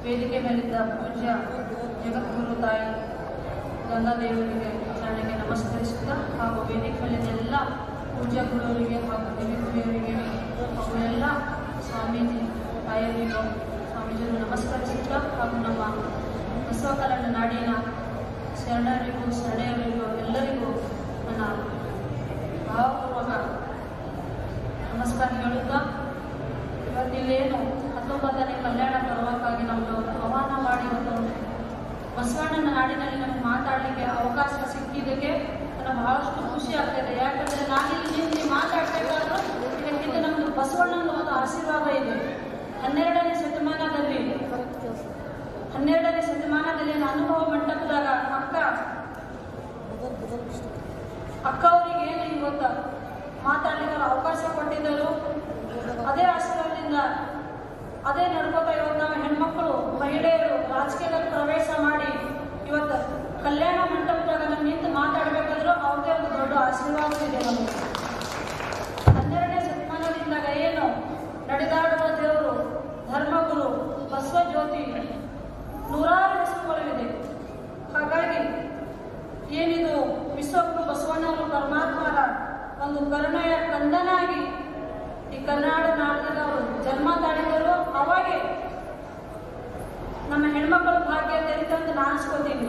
ವೇದಿಕೆ ಮೇಲಿದ್ದ ಪೂಜ್ಯ ಜಗದ್ಗುರು ತಾಯಿ ಗಂಗಾದೇವರಿಗೆ ಚರಣಕ್ಕೆ ನಮಸ್ಕರಿಸುತ್ತಾ ಹಾಗೂ ವೇದಿಕೆ ಮೇಲಿನ ಎಲ್ಲ ಪೂಜ್ಯ ಗುರುವರಿಗೆ ಹಾಗೂ ದೇವಿಯವರಿಗೆ ಹಾಗೂ ಎಲ್ಲ ಸ್ವಾಮೀಜಿ ತಾಯರಿಗೂ ಸ್ವಾಮೀಜಿಯನ್ನು ನಮಸ್ಕರಿಸುತ್ತಾ ಹಾಗೂ ನಮ್ಮ ಬಸವ ಕನ್ನಡ ನಾಡಿನ ಶರಣರಿಗೂ ಶರಣೆಯರಿಗೂ ಎಲ್ಲರಿಗೂ ನನ್ನ ಭಾವಪೂರ್ವಕ ನಮಸ್ಕಾರ ಹೇಳುತ್ತಾ ಇವತ್ತಿಲ್ಲೇನು ಹತ್ತೊಂಬತ್ತನೇ ಕಲ್ಯಾಣ ಪರ್ವಕ್ಕಾಗಿ ನಮ್ಮದು ಆಹ್ವಾನ ಮಾಡಿ ಒಂದು ಬಸವಣ್ಣನ ನಾಡಿನಲ್ಲಿ ನಮಗೆ ಮಾತಾಡಲಿಕ್ಕೆ ಅವಕಾಶ ಸಿಕ್ಕಿದ್ದಕ್ಕೆ ನನಗೆ ಬಹಳಷ್ಟು ಖುಷಿ ಆಗ್ತದೆ ಯಾಕಂದ್ರೆ ನಾನಿಲ್ಲಿ ನಿಂತು ಮಾತಾಡ್ಬೇಕಾದ್ರೂ ಇದಕ್ಕಿಂತ ನಮ್ಮದು ಬಸವಣ್ಣನ ಒಂದು ಆಶೀರ್ವಾದ ಇದೆ ಹನ್ನೆರಡನೇ ಶತಮಾನದಲ್ಲಿ ಹನ್ನೆರಡನೇ ಶತಮಾನದಲ್ಲಿ ಅನುಭವ ಮಂಟಪದಾಗ ಅಕ್ಕ ಅಕ್ಕ ಅವರಿಗೆ ಏನು ಇವತ್ತು ಮಾತಾಡ್ಲಿಕ್ಕೆ ಅವ್ರು ಅವಕಾಶ ಕೊಟ್ಟಿದ್ದರು ಅದೇ ಆಶೀರ್ವಾದದಿಂದ ಅದೇ ನಡ್ಕೋತಾ ಇವತ್ತು ನಾವು ಹೆಣ್ಮಕ್ಳು ಮಹಿಳೆಯರು ರಾಜಕೀಯದಲ್ಲಿ ಪ್ರವೇಶ ಮಾಡಿ ಇವತ್ತು ಕಲ್ಯಾಣ ಮಂಟಪದಾಗ ನಾವು ನಿಂತು ಮಾತಾಡಬೇಕಾದ್ರೂ ಅವ್ರದೇ ಒಂದು ದೊಡ್ಡ ಆಶೀರ್ವಾದ ಇದೆ ನಮಗೆ ಹನ್ನೆರಡನೇ ಶತಮಾನದಿಂದಾಗ ಏನು ನಡೆದಾಡುವ ದೇವರು ಧರ್ಮಗುರು ಬಸವ ಜ್ಯೋತಿ ನೂರಾರು ಹೆಸರುಗಳಿದೆ ಹಾಗಾಗಿ ಏನಿದು ವಿಶ್ವಗುರು ಬಸವಣ್ಣವರು ಪರಮಾತ್ಮರ ಒಂದು ಕರುಣೆಯ ಕಂದನಾಗಿ ಈ ಕರ್ನಾಟಕ ನಾಟಕದ ಅವರು ಜನ್ಮ ತಾಳಿದರು ಅವಾಗೆ ನಮ್ಮ ಹೆಣ್ಮಕ್ಳ ಭಾಗ್ಯ ತೆರೀತಂತ ನಾನು ಅನ್ಸ್ಕೋತೀನಿ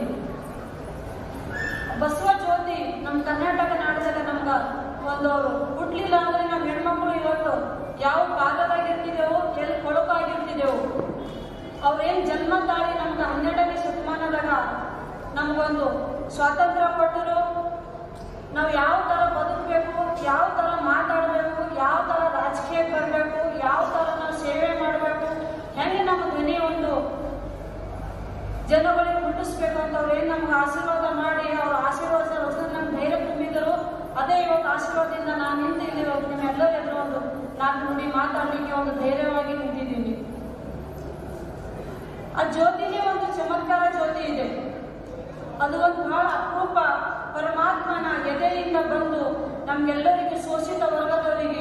ಬಸವ ಜ್ಯೋತಿ ನಮ್ಮ ಕರ್ನಾಟಕ ನಾಟಕದಾಗ ನಮ್ಗ ಒಂದು ಅವರು ಹುಟ್ಲಿಲ್ಲ ಅಂದ್ರೆ ನಮ್ಮ ಹೆಣ್ಮಕ್ಳು ಇವತ್ತು ಯಾವ ಕಾಲದಾಗ ಇರ್ತಿದ್ದೆವು ಎಲ್ಲಿ ಕೊಳಕಾಗಿರ್ತಿದ್ದೆವು ಅವ್ರೇನ್ ಜನ್ಮ ತಾಳಿ ನಮ್ಗೆ ಹನ್ನೆರಡನೇ ಶತಮಾನದಾಗ ನಮಗೊಂದು ಸ್ವಾತಂತ್ರ್ಯ ಕೊಟ್ಟರು ನಾವು ಯಾವ ತರ ಬದುಕಬೇಕು ಯಾವ ತರ ಮಾತಾಡಬೇಕು ಯಾವ ತರ ರಾಜಕೀಯಕ್ಕೆ ಬರಬೇಕು ಯಾವ ತರ ನಾವು ಸೇವೆ ಮಾಡಬೇಕು ಹೆಂಗೆ ನಮ್ಮ ಧ್ವನಿ ಒಂದು ಜನಗಳಿಗೆ ಮುಟ್ಟಿಸ್ಬೇಕು ಅಂತ ಅವ್ರು ಏನ್ ನಮ್ಗೆ ಆಶೀರ್ವಾದ ಮಾಡಿ ಅವ್ರ ಆಶೀರ್ವಾದ ಹೊಸದು ನಮ್ಗೆ ಧೈರ್ಯ ತುಂಬಿದರು ಅದೇ ಇವತ್ತು ಆಶೀರ್ವಾದದಿಂದ ನಾನು ನಿಂತು ಇಲ್ಲಿ ಇವತ್ತು ನಿಮ್ಮೆಲ್ಲರ ಎದುರು ಒಂದು ನಾಲ್ಕು ನುಡಿ ಮಾತಾಡಲಿಕ್ಕೆ ಒಂದು ಧೈರ್ಯವಾಗಿ ನಿಂತಿದ್ದೀನಿ ಆ ಜ್ಯೋತಿಗೆ ಒಂದು ಚಮತ್ಕಾರ ಜ್ಯೋತಿ ಇದೆ ಅದು ಒಂದು ಬಹಳ ಅಪರೂಪ ಪರಮಾತ್ಮನ ಎದೆಯಿಂದ ಬಂದು ನಮ್ಗೆಲ್ಲರಿಗೆ ಶೋಷಿತ ವರ್ಗದವರಿಗೆ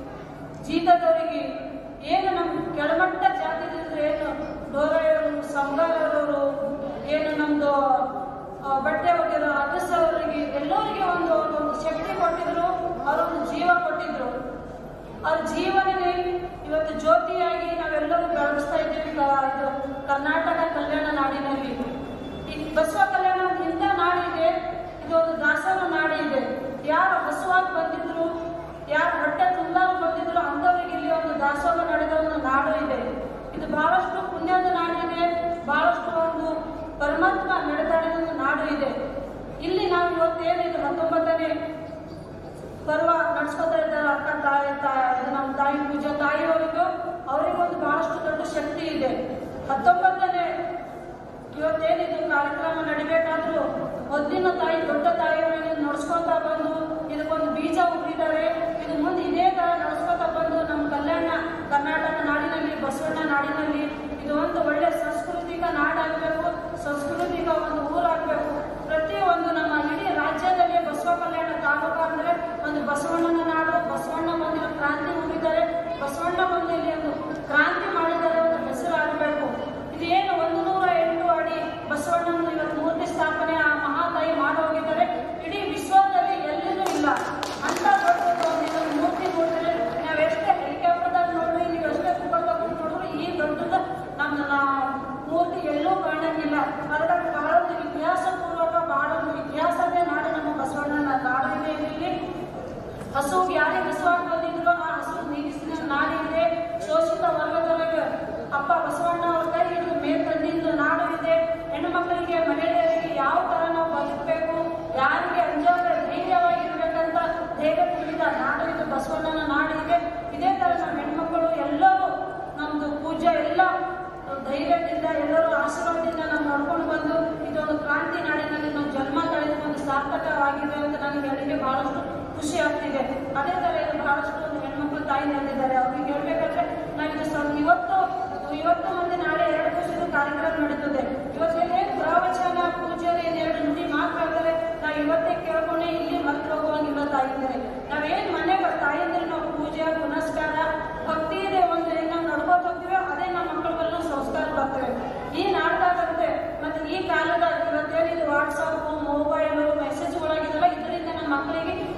ಜೀತದವರಿಗೆ ಏನು ನಮ್ಮ ಕೆಳಮಟ್ಟ ಜಾತಿದ್ರೆ ಏನು ಡೋರೆಯವರು ಸಂಘಾರವರು ಏನು ನಮ್ದು ಆ, ಬಟ್ಟೆ ಒಗೆಯರು ಅಗಸವರಿಗೆ ಎಲ್ಲರಿಗೆ ಒಂದು ಒಂದು ಶಕ್ತಿ ಕೊಟ್ಟಿದ್ರು ಅವರೊಂದು ಜೀವ ಕೊಟ್ಟಿದ್ರು ಅವ್ರ ಜೀವನನೇ ಇವತ್ತು ಜ್ಯೋತಿಯಾಗಿ ನಾವೆಲ್ಲರೂ ಬೆಳಗಿಸ್ತಾ ಇದ್ದೀವಿ ಕ- ಇದು ಕರ್ನಾಟಕ ಕಲ್ಯಾಣ ನಾಡಿನಲ್ಲಿ ಈ ಬಸವ ಕಲ್ಯಾಣ ಅಂತ ಇಂಥ ನಾಡಿದೆ ಇದು ಒಂದು ದಾಸರ ನಾಡಿ ಇದೆ ಯಾರು ಹಸುವಾಗಿ ಬಂದಿದ್ರು ಯಾರು ಹೊಟ್ಟೆ ತುಂಬಾರು ಬಂದಿದ್ರು ಅಂಥವ್ರಿಗೆ ಇಲ್ಲಿ ಒಂದು ದಾಸೋಹ ನಡೆದ ಒಂದು ನಾಡು ಇದೆ ಇದು ಬಹಳಷ್ಟು ಪುಣ್ಯದ ನಾಡಿದೆ ಬಹಳಷ್ಟು ಒಂದು ಪರಮಾತ್ಮ ನಡೆದಾಡಿದ ಒಂದು ನಾಡು ಇದೆ ಇಲ್ಲಿ ನಾವು ಇವತ್ತೇನಿದು ಹತ್ತೊಂಬತ್ತನೇ ಪರ್ವ ನಡ್ಸ್ಕೊತಾ ಇದ್ದಾರೆ ಅಕ್ಕ ತಾಯಿ ತಾಯಿ ನಮ್ಮ ತಾಯಿ ಪೂಜಾ ತಾಯಿಯವರಿಗೂ ಅವರಿಗೊಂದು ಬಹಳಷ್ಟು ದೊಡ್ಡ ಶಕ್ತಿ ಇದೆ ಹತ್ತೊಂಬತ್ತನೇ ಇವತ್ತೇನಿದು ಕಾರ್ಯಕ್ರಮ ನಡಿಬೇಕಾದ್ರೂ ಮೊದಲಿನ ತಾಯಿ ದೊಡ್ಡ ತಾಯಿಯವರಿಗೆ ನಡ್ಸ್ಕೊತಾ ಬಂದು ಇದಕ್ಕೊಂದು ಬೀಜ ಹುಟ್ಟಿದ್ದಾರೆ ಇದು ಮುಂದೆ ಇದೇ ತರ ನಡ್ಸ್ಕೊತಾ ಬಂದು ನಮ್ಮ ಕಲ್ಯಾಣ ಕರ್ನಾಟಕ ನಾಡಿನಲ್ಲಿ ಬಸವಣ್ಣ ನಾಡಿನಲ್ಲಿ ಇದು ಒಂದು ಒಳ್ಳೆ ಸಾಂಸ್ಕೃತಿಕ ನಾಡಾಗಬೇಕು ಸಾಂಸ್ಕೃತಿಕ ಒಂದು ಊರಾಗಬೇಕು ಪ್ರತಿಯೊಂದು ನಮ್ಮ ಇಡೀ ರಾಜ್ಯದಲ್ಲಿ ಬಸವ ಕಲ್ಯಾಣ ತಾಲೂಕು ಅಂದ್ರೆ ಒಂದು ಬಸವಣ್ಣನ ನಾಡು ಬಸವಣ್ಣ ಬಂದಿರೋ ಕ್ರಾಂತಿ ಹೋಗಿದ್ದಾರೆ ಬಸವಣ್ಣ ಬಂದು ಇಲ್ಲಿ ಒಂದು ಕ್ರಾಂತಿ ಮಾಡಿದ್ದಾರೆ ಒಂದು ಹೆಸರಾಗಬೇಕು ಇದು ಏನು ಒಂದು ನೂರ ಎಂಟು ಅಡಿ ಬಸವಣ್ಣನ ಇವತ್ತು ಮೂರ್ತಿ ಸ್ಥಾಪನೆ ಆ ಮಹಾತಾಯಿ ಮಾಡಿ ಹೋಗಿದ್ದಾರೆ ಇಡೀ ವಿಶ್ವದಲ್ಲಿ ಎಲ್ಲಿನೂ ಇಲ್ಲ ಅಂತ ದೊಡ್ಡದು ಒಂದು ಇದೊಂದು ಮೂರ್ತಿ ನೋಡಿದ್ರೆ ನಾವು ಎಷ್ಟೇ ಹೆಲಿಕಾಪ್ಟರ್ದಾಗ ನೋಡ್ರಿ ನೀವು ಎಷ್ಟೇ ಕುಕ್ಕರ್ದಾಗ ನೋಡಿದ್ರು ಈ ದೊಡ್ಡದು ನಮ್ಮ ನಾ- ಮೂರ್ತಿ ಎಲ್ಲೂ ಕಾಣಂಗಿಲ್ಲ ಅದ್ರಾಗ ಬಹಳ ಒಂದು ಇತಿಹಾಸ ಪೂರ್ವಕ ಬಹಳ ಒಂದು ಇತಿಹಾಸದೇ ನಾಡು ನಮ್ಮ ಬಸವಣ್ಣನ ನಾಡು ಇದೆ ಇಲ್ಲಿ ಹಸುಗೆ ಯಾರಿಗೆ ಹಸುವಾಗಿ ಬಂದಿದ್ರು ಆ ಹಸು ನೀಗಿಸಿದ ನಾಡಿದೆ ಶೋಷಿತ ವರ್ಗದವರಿಗೆ ಅಪ್ಪ ಬಸವಣ್ಣ ಅವ್ರ ಕೈ ಹಿಡಿದು ಮೇಲ್ ತಂದಿದ್ದು ನಾಡು ಇದೆ ಹೆಣ್ಣು ಮಕ್ಕಳಿಗೆ ಮಹಿಳೆಯರಿಗೆ ಯಾವ ತರ ನಾವು ಬದುಕಬೇಕು ಯಾರಿಗೆ ಅಂಜಾಗ ಧೈರ್ಯವಾಗಿರ್ಬೇಕಂತ ಧೈರ್ಯ ತುಂಬಿದ ನಾಡು ಇದು ಬಸವಣ್ಣನ ನಾಡು ಇದೆ ಇದೇ ತರ ನಮ್ಮ ಹೆಣ್ಮಕ್ಕಳು ಎಲ್ಲರೂ ನಮ್ದು ಪೂಜೆ ಎಲ್ಲ ಧೈರ್ಯದಿಂದ ಎಲ್ಲರೂ ಆಶೀರ್ವಾದದಿಂದ ನಾವು ನಡ್ಕೊಂಡು ಬಂದು ಇದೊಂದು ಕ್ರಾಂತಿ ನಾಡಿನಲ್ಲಿ ನಾವು ಜನ್ಮ ತಳೆದು ಒಂದು ಸಾರ್ಥಕವಾಗಿದೆ ಅಂತ ನನಗೆ ಹೇಳಿಕೆ ಬಹಳಷ್ಟು ಖುಷಿ ಆಗ್ತಿದೆ ಅದೇ ತರ ಇದು ಬಹಳಷ್ಟು ಒಂದು ಹೆಣ್ಮಕ್ಳು ತಾಯಿ ನಡೆದಿದ್ದಾರೆ ಅವ್ರಿಗೆ ಹೇಳ್ಬೇಕಾದ್ರೆ ನಾವು ಇದು ಸ್ವಲ್ಪ ಇವತ್ತು ಇವತ್ತು ಮತ್ತೆ ನಾಳೆ ಎರಡು ದಿವಸದ ಕಾರ್ಯಕ್ರಮ ನಡೀತದೆ ಇವತ್ತೇನೇ ಪ್ರವಚನ ಪೂಜೆ ಏನು ಎರಡು ನುಡಿ ಮಾತಾಡ್ತಾರೆ ನಾವು ಇವತ್ತೇ ಕೇಳ್ಕೊಂಡೆ ಇಲ್ಲಿ ಮತ್ತೆ ಹೋಗುವಂಗಿಲ್ಲ ತಾಯಿದ್ದಾರೆ ನಾವೇನ್ ಮನೆಗೆ ತಾಯಿದ್ರೆ ನಾವು ಪೂಜೆ ಪುನಸ್ಕಾರ ಭಕ್ತಿ ಇದೆ ಒಂದು ಏನ್ ನಾವು ನಡ್ಕೋತ ಹೋಗ್ತೀವಿ ಅದೇ ನಮ್ಮ ಮಕ್ಕಳ ಸಂಸ್ಕಾರ ಬರ್ತವೆ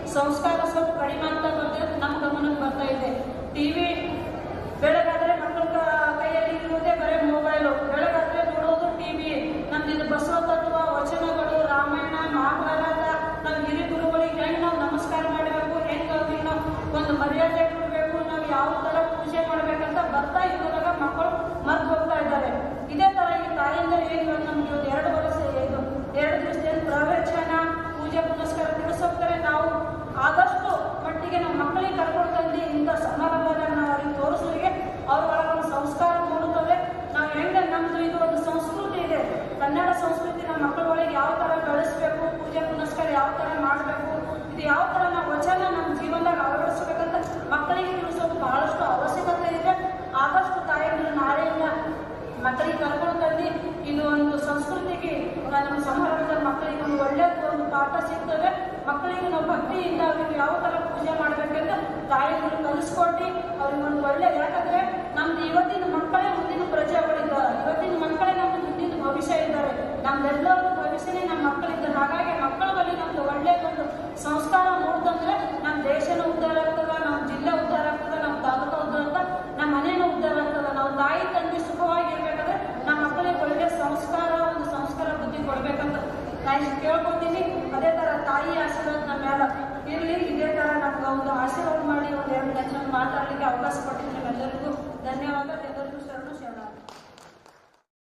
ಸಂಸ್ಕಾರ ಸ್ವಲ್ಪ ಕಡಿಮೆ ಆಗ್ತಾ ಬರ್ತದೆ ನಮ್ಮ ಗಮನಕ್ಕೆ ಬರ್ತಾ ಇದೆ ಟಿವಿ ಬೆಳಗಾದ್ರೆ ಮಕ್ಕಳ ಕ- ಕೈಯಲ್ಲಿ ಇರುವುದೇ ಬರೀ ಮೊಬೈಲು ಬೆಳಗಾದ್ರೆ ನೋಡೋದು ಟಿವಿ ನಮ್ದು ಇದು ಬಸವ ತತ್ವ ವಚನಗಳು ರಾಮಾಯಣ ಮಹಾಭಾರತ ನಾವು ಹಿರಿಯ ಗುರುಗಳಿಗೆ ಹೆಂಗ್ ನಾವು ನಮಸ್ಕಾರ ಮಾಡಬೇಕು ಹೆಂಗ್ ಅವ್ರಿಗೆ ನಾವು ಒಂದು ಮರ್ಯಾದೆ ಕೊಡಬೇಕು ನಾವು ಯಾವ ತರ ಪೂಜೆ ಮಾಡ್ಬೇಕಂತ ಬರ್ತಾ ಇದ್ದಾಗ ಮಕ್ಕಳು ಮರ್ತು ಹೋಗ್ತಾ ಇದ್ದಾರೆ ಇದೇ ತರ ಈ ತಾಯಿಂದ ಏನು ನಮ್ಗೆ ಒಂದು ಎರಡು ವರ್ಷ ಇದು ಎರಡು ದಿವಸದಿಂದ ಪ್ರವಚನ ಪೂಜೆ ಪುನಸ್ಕಾರ ತಿಳಿಸೋಗ್ತಾರೆ ನಾವು ಆದಷ್ಟು ಮಟ್ಟಿಗೆ ನಮ್ಮ ಮಕ್ಕಳಿಗೆ ಕರ್ಕೊಂಡು ತಂದು ಇಂಥ ಸಮಾರಂಭಗಳನ್ನ ನಾವು ಅವ್ರಿಗೆ ತೋರಿಸೋರಿಗೆ ಅವ್ರ ಒಳಗೆ ಒಂದು ಸಂಸ್ಕಾರ ಮೂಡುತ್ತವೆ ನಾವು ಹೆಂಗೆ ನಮ್ದು ಇದು ಒಂದು ಸಂಸ್ಕೃತಿ ಇದೆ ಕನ್ನಡ ಸಂಸ್ಕೃತಿ ನಮ್ಮ ಮಕ್ಕಳ ಒಳಗೆ ಯಾವ ತರ ಬೆಳೆಸ್ಬೇಕು ಪೂಜೆ ಪುನಸ್ಕಾರ ಯಾವ ತರ ಮಾಡಬೇಕು ಇದು ಯಾವ ತರ ನಾವು ವಚನ ನಮ್ಮ ಜೀವನದಾಗ ಅಳವಡಿಸ್ಬೇಕಂತ ಮಕ್ಕಳಿಗೆ ತಿಳಿಸೋದು ಬಹಳಷ್ಟು ಅವಶ್ಯಕತೆ ಇದೆ ಆದಷ್ಟು ತಾಯಿಗಳು ನಾಳೆಯಿಂದ ಮಕ್ಕಳಿಗೆ ಕರ್ಕೊಂಡು ತಂದು ಇದು ಒಂದು ಸಂಸ್ಕೃತಿಗೆ ನಮ್ಮ ಸಮಾರಂಭದ ಮಕ್ಕಳಿಗೆ ಒಂದು ಒಳ್ಳೆಯದು ಒಂದು ಪಾಠ ಸಿಗ್ತದೆ ಮಕ್ಕಳಿಗೆ ನಾವು ಭಕ್ತಿಯಿಂದ ಅವ್ರಿಗೆ ಯಾವ ತರ ಪೂಜೆ ಮಾಡ್ಬೇಕಂತ ತಾಯಿಗಳು ಕಲಿಸ್ಕೊಟ್ಟು ಅವ್ರಿಗೆ ಒಂದು ಒಳ್ಳೆ ಯಾಕಂದ್ರೆ ನಮ್ದು ಇವತ್ತಿನ ಮಕ್ಕಳೇ ಮುಂದಿನ ಪ್ರಜೆಗಳಿದ್ದಾರೆ ಇವತ್ತಿನ ಮಕ್ಕಳೇ ನಮ್ದು ಮುಂದಿನ ಭವಿಷ್ಯ ಇದ್ದಾರೆ ನಮ್ದೆಲ್ಲರ ಭವಿಷ್ಯನೇ ನಮ್ಮ ಮಕ್ಕಳಿದ್ದಾರೆ ಹಾಗಾಗಿ ಮಕ್ಕಳ ಬಳಿ ನಮ್ದು ಒಳ್ಳೆಯದೊಂದು ಸಂಸ್ಕಾರ ಮೂಡ್ತಂದ್ರೆ ನಮ್ಮ ದೇಶನ ಉದ್ಧಾರ ಆಗ್ತದ ನಮ್ಮ ಜಿಲ್ಲೆ ಉದ್ಧಾರ ಆಗ್ತದ ನಮ್ಮ ತಾಲೂಕು ಉದ್ಧಾರ ಆಗ್ತದ ನಮ್ಮ ಮನೇನ ಉದ್ಧಾರ ಆಗ್ತದ ನಾವು ತಾಯಿ ತಂದೆ ಸುಖವಾಗಿರ್ಬೇಕಾದ್ರೆ ನಮ್ಮ ಮಕ್ಕಳಿಗೆ ಒಳ್ಳೆ ಸಂಸ್ಕಾರ ಒಂದು ಸಂಸ್ಕಾರ ಬುದ್ಧಿ ಕೊಡ್ಬೇಕಂತ ನಾನು ಕೇಳ್ಕೊತೀನಿ ಅದೇ ತರ ತಾಯಿ ಆಶೀರ್ವಾದ ನಮ್ಮ ಮೇಲೆ ಇರ್ಲಿ ಇದೇ ತರ ನಮ್ಗೆ ಒಂದು ಆಶೀರ್ವಾದ ಮಾಡಿ ಒಂದು ಎರಡು ಗಂಟೆ ಮಾತಾಡ್ಲಿಕ್ಕೆ ಅವಕಾಶ ಕೊಟ್ಟಿದ್ರೆ ಎಲ್ಲರಿಗೂ ಧನ್ಯವಾದ